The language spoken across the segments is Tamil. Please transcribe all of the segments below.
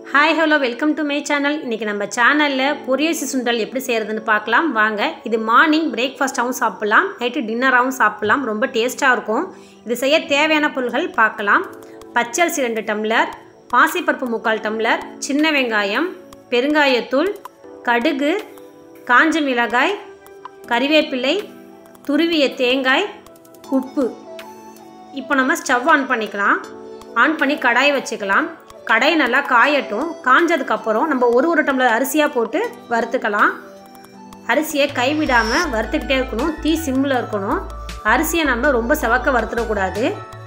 hi hello welcome to my channel இன்றைக்கி நம்ம சேனலில் பொரியரிசி சுண்டல் எப்படி செய்கிறதுன்னு பார்க்கலாம் வாங்க இது மார்னிங் பிரேக்ஃபாஸ்ட்டாகவும் சாப்பிட்லாம் நைட்டு டின்னராகவும் சாப்பிட்லாம் ரொம்ப டேஸ்ட்டாக இருக்கும் இது செய்ய தேவையான பொருள்கள் பார்க்கலாம் பச்சரிசி ரெண்டு டம்ளர் பாசிப்பருப்பு முக்கால் டம்ளர் சின்ன வெங்காயம் பெருங்காயத்தூள் கடுகு காஞ்ச மிளகாய் கறிவேப்பிலை துருவிய தேங்காய் உப்பு இப்போ நம்ம ஸ்டவ் ஆன் பண்ணிக்கலாம் ஆன் பண்ணி கடாயை வச்சுக்கலாம் கடாயை நல்லா காயட்டும் காஞ்சதுக்கப்புறம் நம்ம ஒரு ஒரு டம்ளர் அரிசியாக போட்டு வறுத்துக்கலாம் அரிசியை கைவிடாமல் வறுத்துக்கிட்டே இருக்கணும் தீ சிம்மில் இருக்கணும் அரிசியை நம்ம ரொம்ப செவக்க வறுத்துடக்கூடாது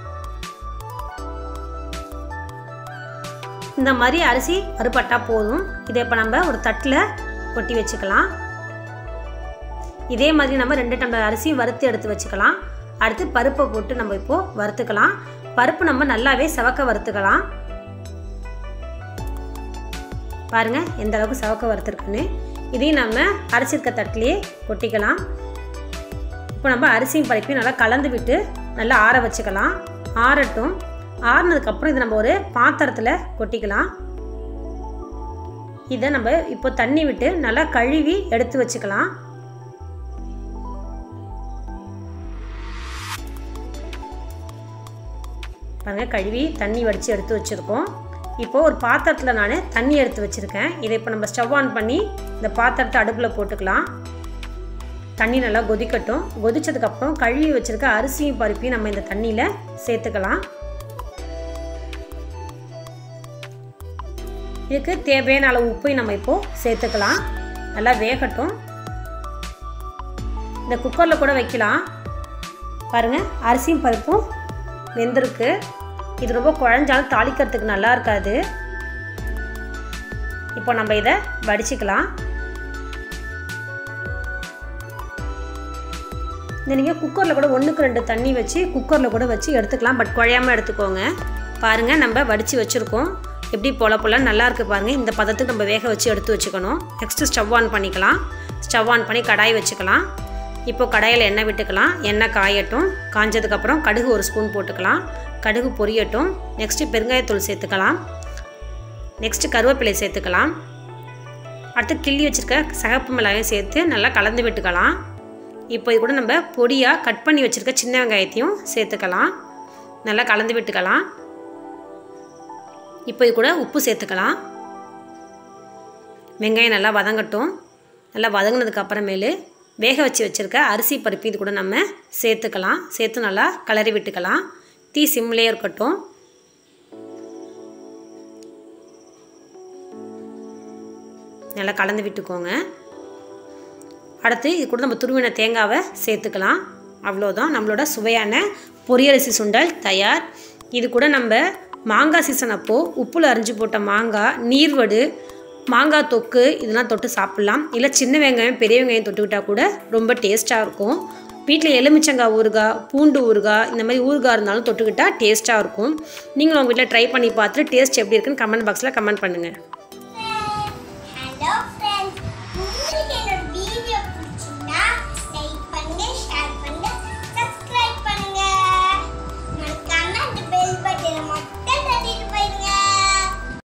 இந்த மாதிரி அரிசி வறுபட்டால் போதும் இதை இப்போ நம்ம ஒரு தட்டில் கொட்டி வச்சுக்கலாம் இதே மாதிரி நம்ம ரெண்டு டம்ளர் அரிசி வறுத்து எடுத்து வச்சுக்கலாம் அடுத்து பருப்பை போட்டு நம்ம இப்போது வறுத்துக்கலாம் பருப்பு நம்ம நல்லாவே செவக்க வறுத்துக்கலாம் பாருங்கள் எந்த அளவுக்கு செவக்க வறுத்துருக்குன்னு இதையும் நம்ம அரிசி இருக்க தட்டிலேயே கொட்டிக்கலாம் இப்போ நம்ம அரிசியும் பருப்பையும் நல்லா கலந்து விட்டு நல்லா ஆற வச்சுக்கலாம் ஆறட்டும் ஆறுனதுக்கப்புறம் இதை நம்ம ஒரு பாத்திரத்தில் கொட்டிக்கலாம் இதை நம்ம இப்போ தண்ணி விட்டு நல்லா கழுவி எடுத்து வச்சுக்கலாம் பாருங்கள் கழுவி தண்ணி வடித்து எடுத்து வச்சுருக்கோம் இப்போது ஒரு பாத்திரத்தில் நான் தண்ணி எடுத்து வச்சுருக்கேன் இதை இப்போ நம்ம ஸ்டவ் ஆன் பண்ணி இந்த பாத்திரத்தை அடுப்பில் போட்டுக்கலாம் தண்ணி நல்லா கொதிக்கட்டும் கொதிச்சதுக்கப்புறம் கழுவி வச்சுருக்க அரிசியும் பருப்பையும் நம்ம இந்த தண்ணியில் சேர்த்துக்கலாம் இதுக்கு தேவையான அளவு உப்பையும் நம்ம இப்போது சேர்த்துக்கலாம் நல்லா வேகட்டும் இந்த குக்கரில் கூட வைக்கலாம் பாருங்கள் அரிசியும் பருப்பும் வெந்திருக்கு இது ரொம்ப குழஞ்சாலும் தாளிக்கிறதுக்கு நல்லா இருக்காது இப்போ நம்ம இதை வடிச்சிக்கலாம் இந்த நீங்கள் குக்கரில் கூட ஒன்றுக்கு ரெண்டு தண்ணி வச்சு குக்கரில் கூட வச்சு எடுத்துக்கலாம் பட் குழையாமல் எடுத்துக்கோங்க பாருங்கள் நம்ம வடித்து வச்சுருக்கோம் எப்படி பொல பொல நல்லா இருக்குது பாருங்கள் இந்த பதத்துக்கு நம்ம வேக வச்சு எடுத்து வச்சுக்கணும் நெக்ஸ்ட்டு ஸ்டவ் ஆன் பண்ணிக்கலாம் ஸ்டவ் ஆன் பண்ணி கடாய் வச்சுக்கலாம் இப்போ கடாயில் எண்ணெய் விட்டுக்கலாம் எண்ணெய் காயட்டும் காஞ்சதுக்கப்புறம் கடுகு ஒரு ஸ்பூன் போட்டுக்கலாம் கடுகு பொரியட்டும் நெக்ஸ்ட்டு பெருங்காயத்தூள் சேர்த்துக்கலாம் நெக்ஸ்ட்டு கருவேப்பிலை சேர்த்துக்கலாம் அடுத்து கிள்ளி வச்சுருக்க சகப்பு மிளகாயும் சேர்த்து நல்லா கலந்து விட்டுக்கலாம் இப்போ இது கூட நம்ம பொடியாக கட் பண்ணி வச்சுருக்க சின்ன வெங்காயத்தையும் சேர்த்துக்கலாம் நல்லா கலந்து விட்டுக்கலாம் இப்போ இது கூட உப்பு சேர்த்துக்கலாம் வெங்காயம் நல்லா வதங்கட்டும் நல்லா வதங்கினதுக்கு அப்புறமேலு வேக வச்சு வச்சுருக்க அரிசி பருப்பு இது கூட நம்ம சேர்த்துக்கலாம் சேர்த்து நல்லா கிளறி விட்டுக்கலாம் தீ சிம்லேயே இருக்கட்டும் நல்லா கலந்து விட்டுக்கோங்க அடுத்து இது கூட நம்ம துருவின தேங்காவை சேர்த்துக்கலாம் அவ்வளோதான் நம்மளோட சுவையான பொரியரிசி சுண்டல் தயார் இது கூட நம்ம மாங்காய் சீசன் அப்போது உப்புல அரிஞ்சு போட்ட மாங்காய் நீர்வடு மாங்காய் தொக்கு இதெல்லாம் தொட்டு சாப்பிட்லாம் இல்லை சின்ன வெங்காயம் பெரிய வெங்காயம் தொட்டுக்கிட்டால் கூட ரொம்ப டேஸ்ட்டாக இருக்கும் வீட்டில் எலுமிச்சங்காய் ஊறுகாய் பூண்டு ஊறுகாய் இந்த மாதிரி ஊறுகாய் இருந்தாலும் தொட்டுக்கிட்டால் டேஸ்ட்டாக இருக்கும் நீங்களும் உங்கள் வீட்டில் ட்ரை பண்ணி பார்த்துட்டு டேஸ்ட் எப்படி இருக்குன்னு கமெண்ட் பாக்ஸில் கமெண்ட் பண்ணுங்கள்